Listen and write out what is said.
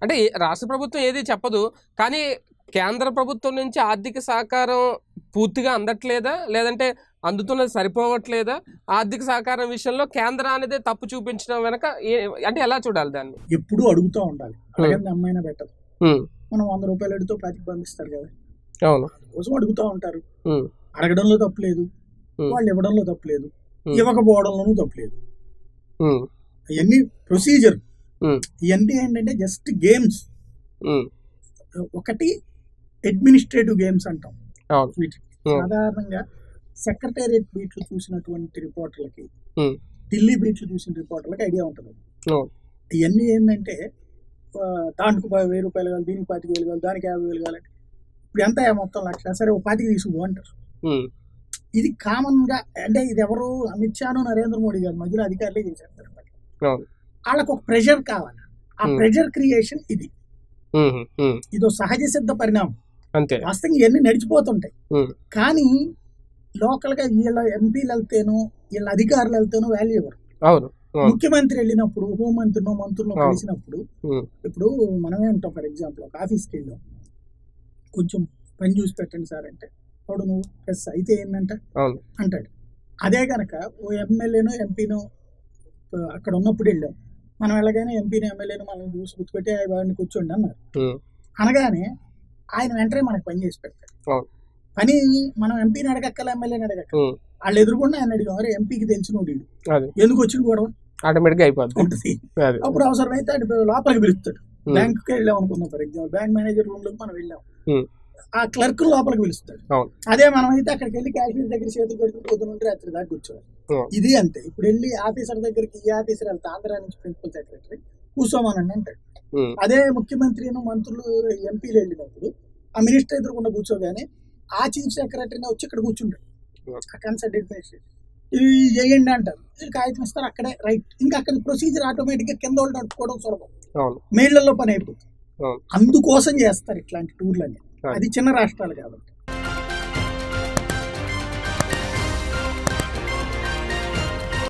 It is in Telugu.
అంటే ఏ- రాష్ట్ర ప్రభుత్వం ఏది చెప్పదు కానీ కేంద్ర ప్రభుత్వం నుంచి ఆర్థిక సహకారం పూర్తిగా అందట్లేదా లేదంటే అందుతున్నది సరిపోవట్లేదా ఆర్థిక సహకారం విషయంలో కేంద్రం అనేది తప్పు చూపించడం వెనక ఏ- అంటే ఎలా చూడాలి దాన్ని ఎప్పుడూ అడుగుతూ ఉండాలి అలాగే అమ్మాయినా పెట్టదు ఉమ్, మనం వంద రూపాయలు అడిగితే పాతికి పంపిస్తారు కదా అవును కోసం అడుగుతూ ఉంటారు ఉమ్, అడగడంలో తప్పులేదు ఉమ్, వాళ్ళు ఇవ్వడంలో తప్పులేదు ఉమ్, ఇవ్వకపోవడంలోనూ తప్పులేదు ఉమ్, ఇవన్నీ ప్రొసీజర్ ఉమ్, ఇవన్నీ ఏంటంటే జస్ట్ గేమ్స్ ఉమ్, ఒకటి అడ్మినిస్ట్రేటివ్ గేమ్స్ అంటాం అవును వీటిని ఉమ్, సాధారణంగా సెక్రటేరియట్ బీట్లు చూసినటువంటి రిపోర్టర్లకి ఉమ్, ఢిల్లీ బీట్లు చూసిన రిపోర్టర్లకి ఐడియా ఉంటుంది అవును ఇవన్నీ ఏంటంటే ఆ, దానికి ప- వెయ్యి రూపాయలు కావాలి దీనికి పాతిక వేలు కావాలి దానికి యాభై వేలు కావాలి ఇప్పుడు ఎంత మొత్తం లక్ష సరే ఒక పాతికి తీసుకు అంటారు ఉమ్, ఇది కామన్ గా అంటే ఇది ఎవరు అమిత్ షాను నరేంద్ర మోడీ గారు మధ్యలో అధికారులే చేసేస్తారు అవును వాళ్ళకు ఒక ప్రెషర్ కావాలి ఆ Hmm. ప్రెషర్ క్రియేషన్ ఇది ఉమ్, ఉమ్, ఇదో సహజ సిద్ధ పరిణామం అంతే వాస్తవంగా ఇవన్నీ నడిచిపోతుంటాయి ఉమ్, కానీ లోకల్ గా వీళ్ళ ఎంపీలు వెళ్తేనో వీళ్ళ అధికారులు వెళ్తేనో వాల్యూ ఇవ్వరు అవును అవును. ముఖ్యమంత్రి వెళ్ళినప్పుడు హోంమంత్రినో మంత్రులను అవును. కలిసినప్పుడు ఉమ్, ఇప్పుడు మనమే ఉంటాం ఫర్ ఎగ్జాంపుల్ ఒక ఆఫీస్కి వెళ్ళాం కొంచెం పని చూసి పెట్టండి సార్ అంటే అప్పుడు నువ్వు ప్రెస్ అయితే ఏంటంట అవును అంటాడు అదే కనుక ఓ ఎమ్మెల్యేనో ఎంపీనో అక్కడ ఉన్నప్పుడు వెళ్ళాం మనం వెళ్ళగానే ఎంపీని ఎమ్మెల్యేను మనం చూసి గుర్తుపెట్టి "ఆ, వాడిని కూర్చోండి అన్నారు ఉమ్, అనగానే ఆయన వెంటనే మనకు పని చేసి పెడతాడు అవును. పని మనం ఎంపీని అడగక్కల ఎమ్మెల్యేని అడగక్క ఉమ్, వాళ్ళు ఎదురుకుండా ఆయన అడిగాం అరే ఎంపీకి తెలిసిన వీడు అది ఎందుకు వచ్చిన గొడవ ఆటోమేటిక్గా అయిపోద్ది ఉంటుంది అది అప్పుడు అవసరమైతే అటు లోపలికి పిలుస్తాడు ఉమ్, బ్యాంకుకి వెళ్ళాం అనుకుందాం for example bank manager room లోకి మనం వెళ్ళాం ఉమ్, ఆ క్లర్క్ లోపలికి పిలుస్తాడు అవును అదే మనం అయితే అక్కడికి వెళ్ళి క్యాషియర్ దగ్గర చేతులు పెట్టుకుని పొద్దున నుండి రాత్రి దాకా కూర్చోవాలి ఉమ్, ఇది అంతే ఇప్పుడు వెళ్ళి ఆఫీసర్ దగ్గరికి ఈ ఆఫీసర్ వెళ్తే ఆంధ్ర నుంచి ప్రిన్సిపల్ సెక్రటరీ కూర్చోమనండి అంటాడు ఉమ్, అదే ముఖ్యమంత్రిను మంత్రులు ఎంపీలు వెళ్ళినప్పుడు ఆ మినిస్టర్ ఎదురుకుండా కూర్చోగానే ఆ చీఫ్ సెక్రటరీని వచ్చి ఇక్కడ కూర్చుంటాడు ఆ కన్సల్ట్ అడ్మినిస్ట్రేషన్ ఇవి చేయండి అంటారు వీళ్ళు కాగితం ఇస్తారు అక్కడే రైట్ ఇంకా అక్కడ ప్రొసీజర్ ఆటోమేటిక్గా కింద వాళ్ళు నడుపుకోవడం సులభం అవును మెయిళ్లలో పని అయిపోతుంది అవును అందుకోసం చేస్తారు ఇట్లాంటి టూర్లని అవును. అది చిన్న రాష్ట్రాలు కాబట్టి